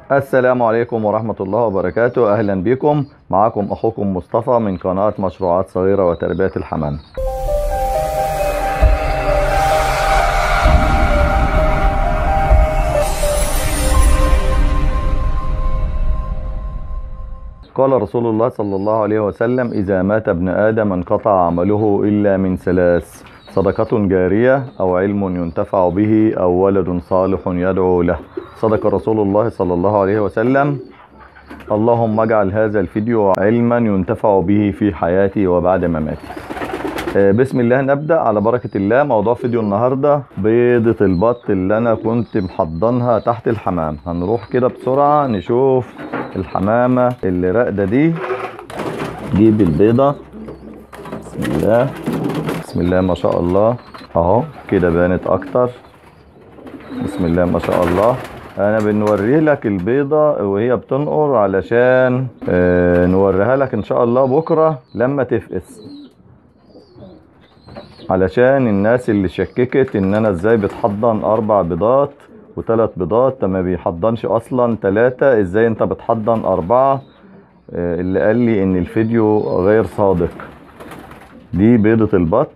السلام عليكم ورحمة الله وبركاته أهلا بكم معكم أخوكم مصطفى من قناة مشروعات صغيرة وتربية الحمام قال رسول الله صلى الله عليه وسلم إذا مات ابن آدم انقطع عمله إلا من ثلاث صدقة جارية أو علم ينتفع به أو ولد صالح يدعو له صدق رسول الله صلى الله عليه وسلم اللهم اجعل هذا الفيديو علما ينتفع به في حياتي وبعد مماتي آه، بسم الله نبدأ على بركة الله موضوع فيديو النهاردة بيضة البط اللي أنا كنت محضنها تحت الحمام هنروح كده بسرعة نشوف الحمامة اللي راقدة دي جيب البيضة بسم الله بسم الله ما شاء الله اهو كده بانت اكتر بسم الله ما شاء الله انا بنوري لك البيضة وهي بتنقر علشان آه نوريها لك ان شاء الله بكرة لما تفقس علشان الناس اللي شككت ان انا ازاي بتحضن اربع بيضات وثلاث بيضات ما بيحضنش اصلا ثلاثة ازاي انت بتحضن اربعة آه اللي قال لي ان الفيديو غير صادق دي بيضة البط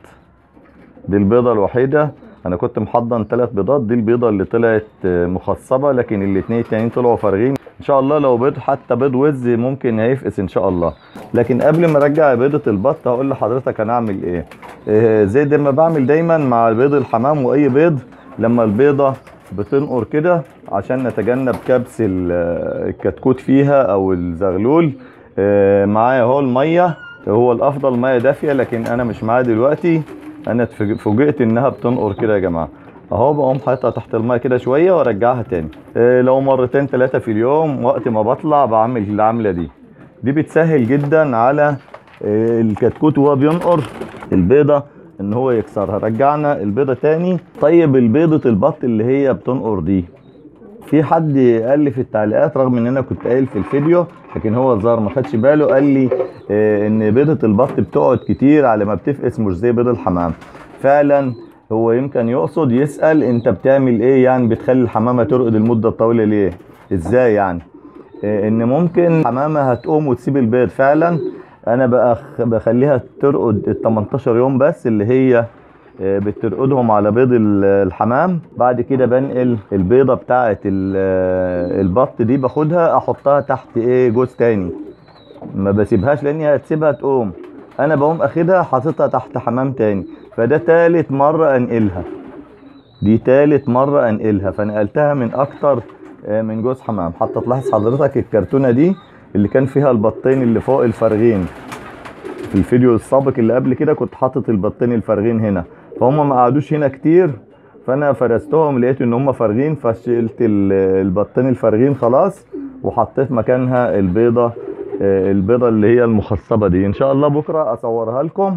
دي البيضة الوحيدة انا كنت محضن ثلاث بيضات دي البيضة اللي طلعت آه، مخصبة لكن الاتنين التانيين طلعوا فارغين ان شاء الله لو بيض حتى بيض وز ممكن هيفقس ان شاء الله لكن قبل ما ارجع بيضة البط هقول لحضرتك انا اعمل ايه آه، زي ده ما بعمل دايما مع بيض الحمام واي بيض لما البيضة بتنقر كده عشان نتجنب كبس ال- آه، الكتكوت فيها او الزغلول آه، معايا اهو المية هو الافضل ميه دافيه لكن انا مش معايا دلوقتي انا اتفاج- فوجئت انها بتنقر كده يا جماعه اهو بقوم حاططها تحت الميه كده شويه وارجعها تاني إيه لو مرتين ثلاثه في اليوم وقت ما بطلع بعمل العمله دي دي بتسهل جدا على إيه، الكتكوت وهو بينقر البيضه ان هو يكسرها رجعنا البيضه تاني طيب البيضه البط اللي هي بتنقر دي في حد قال لي في التعليقات رغم ان انا كنت قايل في الفيديو لكن هو الظاهر ما خدش باله قال لي آه، ان بيضه البط بتقعد كتير على ما بتفقس مش زي بيض الحمام فعلا هو يمكن يقصد يسال انت بتعمل ايه يعني بتخلي الحمامه ترقد المده الطويله ليه ازاي يعني آه، ان ممكن حمامه هتقوم وتسيب البيض فعلا انا بقى بخليها ترقد ال 18 يوم بس اللي هي آه، بترقدهم على بيض ال- الحمام بعد كده بنقل البيضة بتاعة ال- آه، البط دي باخدها احطها تحت ايه جوز تاني ما بسيبهاش لاني هتسيبها تقوم انا بقوم اخدها حاططها تحت حمام تاني فده تالت مرة انقلها دي تالت مرة انقلها فنقلتها من اكتر آه، من جوز حمام حتى تلاحظ حضرتك الكرتونة دي اللي كان فيها البطين اللي فوق الفارغين في الفيديو السابق اللي قبل كده كنت حاطط البطين الفارغين هنا فهم ما قعدوش هنا كتير فانا فرستهم لقيت ان هم فارغين فشلت ال- البطين الفارغين خلاص وحطيت مكانها البيضه آه، البيضه اللي هي المخصبه دي ان شاء الله بكره اصورها لكم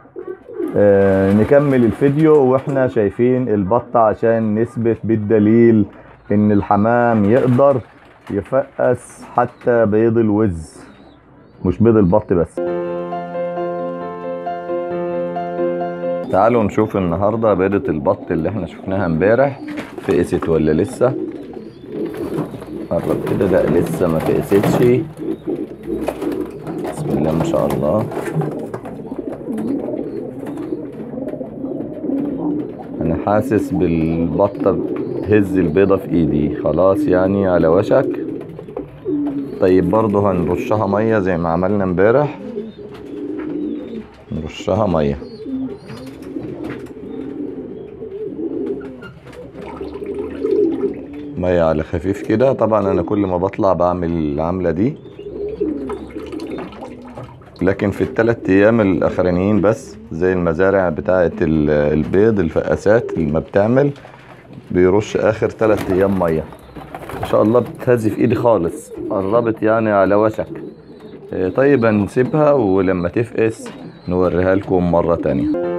آه، نكمل الفيديو واحنا شايفين البطه عشان نثبت بالدليل ان الحمام يقدر يفقس حتى بيض الوز مش بيض البط بس تعالوا نشوف النهارده بيضة البط اللي احنا شفناها امبارح فقست ولا لسه قرب كده ده لسه ما فقستش بسم الله ما شاء الله انا حاسس بالبطة بتهز البيضة في ايدي خلاص يعني على وشك طيب برضه هنرشها مية زي ما عملنا امبارح نرشها ميه مية على خفيف كده طبعا انا كل ما بطلع بعمل العملة دي لكن في الثلاث ايام الاخرانيين بس زي المزارع بتاعة ال- البيض الفقاسات اللي ما بتعمل بيرش اخر ثلاث ايام مية ان شاء الله بتهز في ايدي خالص قربت يعني على وشك إيه، طيب هنسيبها ولما تفقس نوريها لكم مرة تانية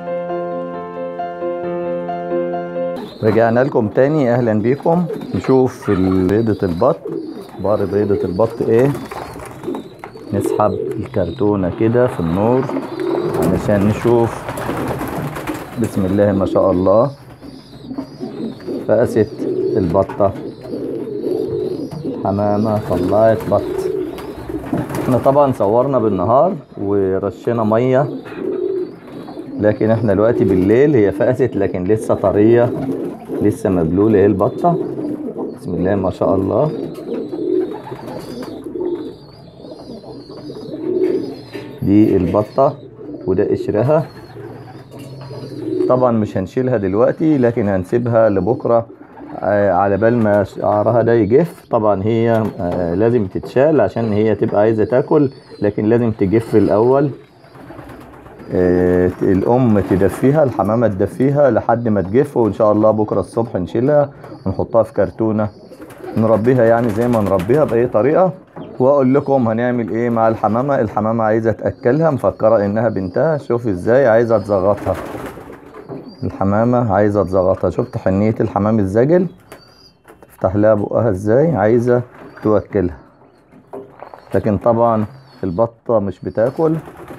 رجعنا لكم تاني اهلا بيكم نشوف بيضة البط بار بيضة البط ايه نسحب الكرتونة كده في النور علشان نشوف بسم الله ما شاء الله فقست البطة الحمامة طلعت بط احنا طبعا صورنا بالنهار ورشينا مية لكن احنا دلوقتي بالليل هي فقست لكن لسه طرية لسه مبلولة اهي البطة بسم الله ما شاء الله دي البطة وده قشرها طبعا مش هنشيلها دلوقتي لكن هنسيبها لبكرة آه، على بال ما شعرها ده يجف طبعا هي آه، لازم تتشال عشان هي تبقى عايزة تاكل لكن لازم تجف الأول آه، الأم تدفيها الحمامة تدفيها لحد ما تجف وإن شاء الله بكرة الصبح نشيلها ونحطها في كرتونة نربيها يعني زي ما نربيها بأي طريقة وأقول لكم هنعمل إيه مع الحمامة الحمامة عايزة تأكلها مفكرة إنها بنتها شوف إزاي عايزة تزغطها الحمامة عايزة تزغطها شفت حنية الحمام الزاجل تفتح لها بقها إزاي عايزة توكلها لكن طبعا البطة مش بتاكل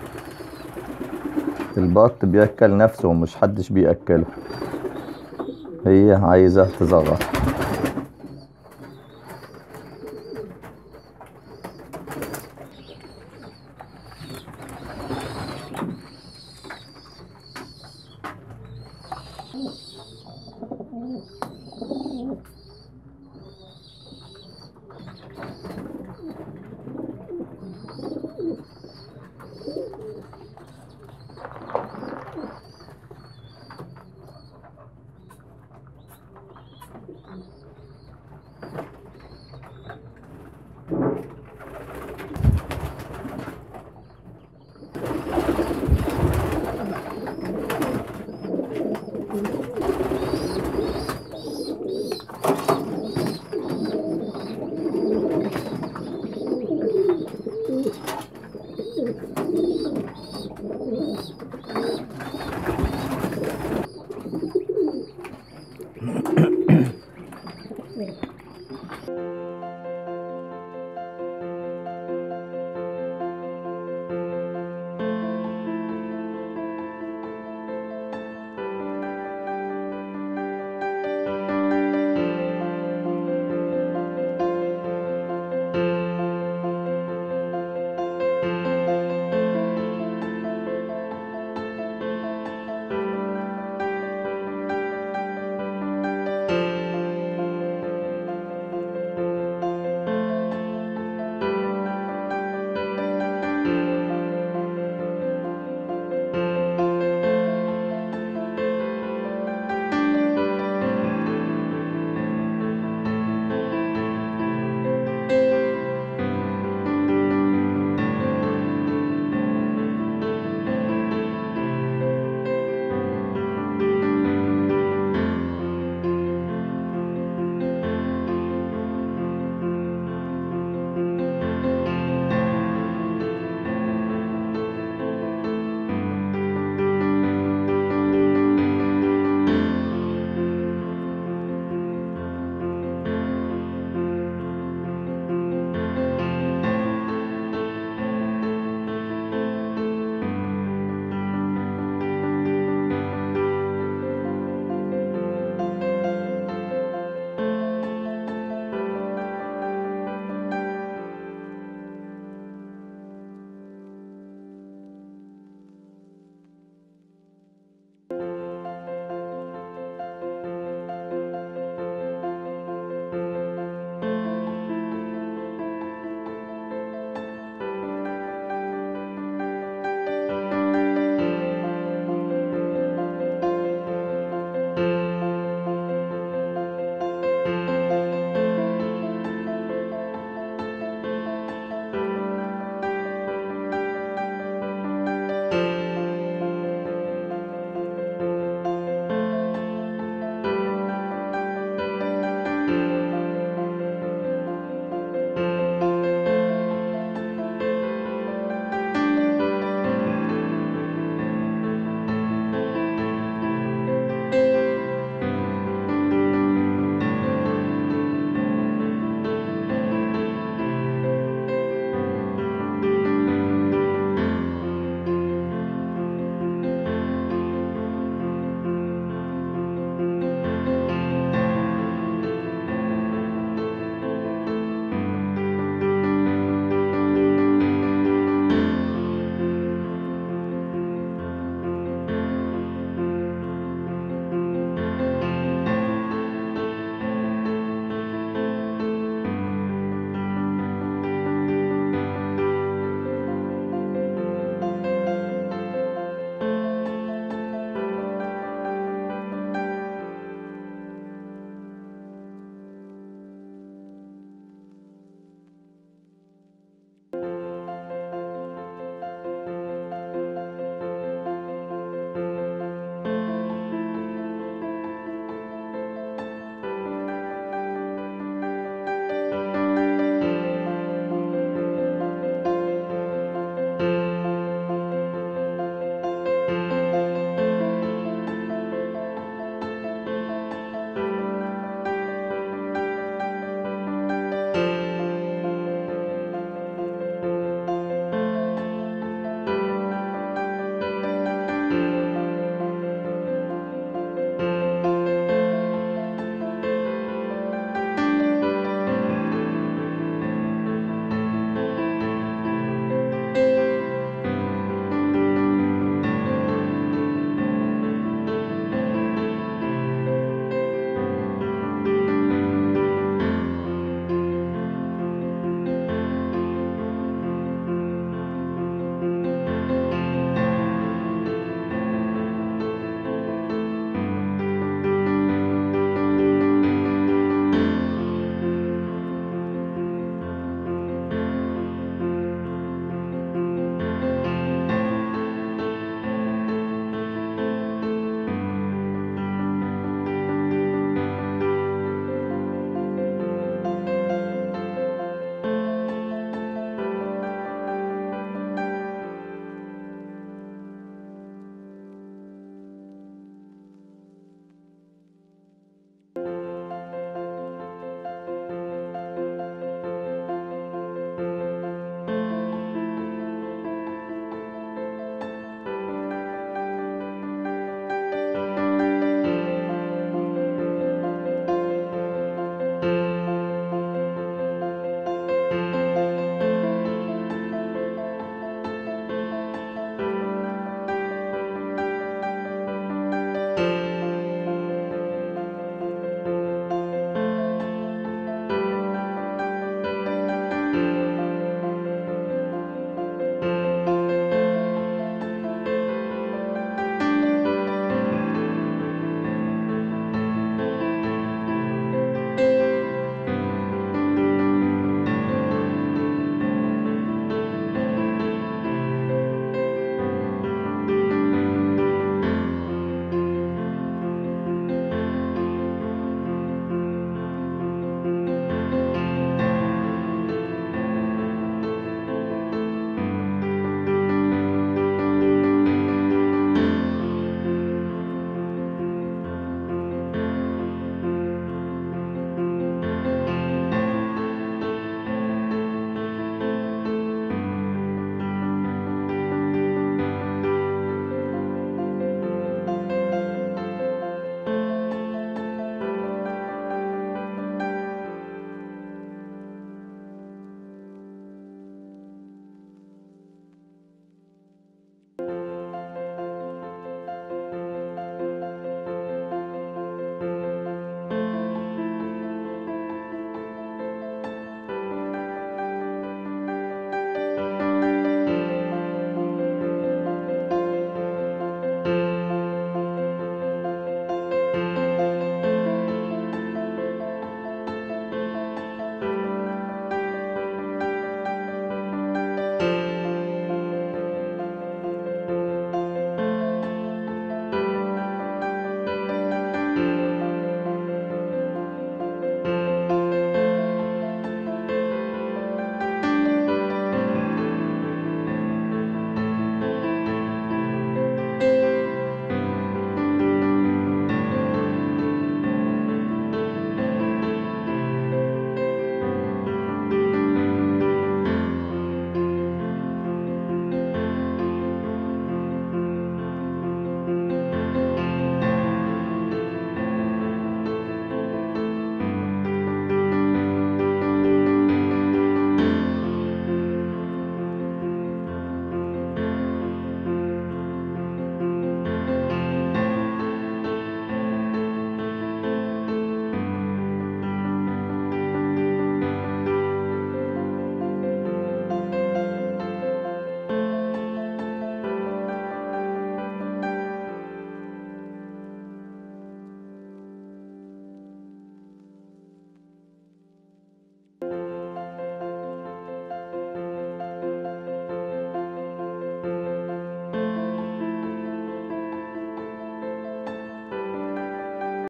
البط بياكل نفسه ومش حدش بياكله هي عايزة تزغط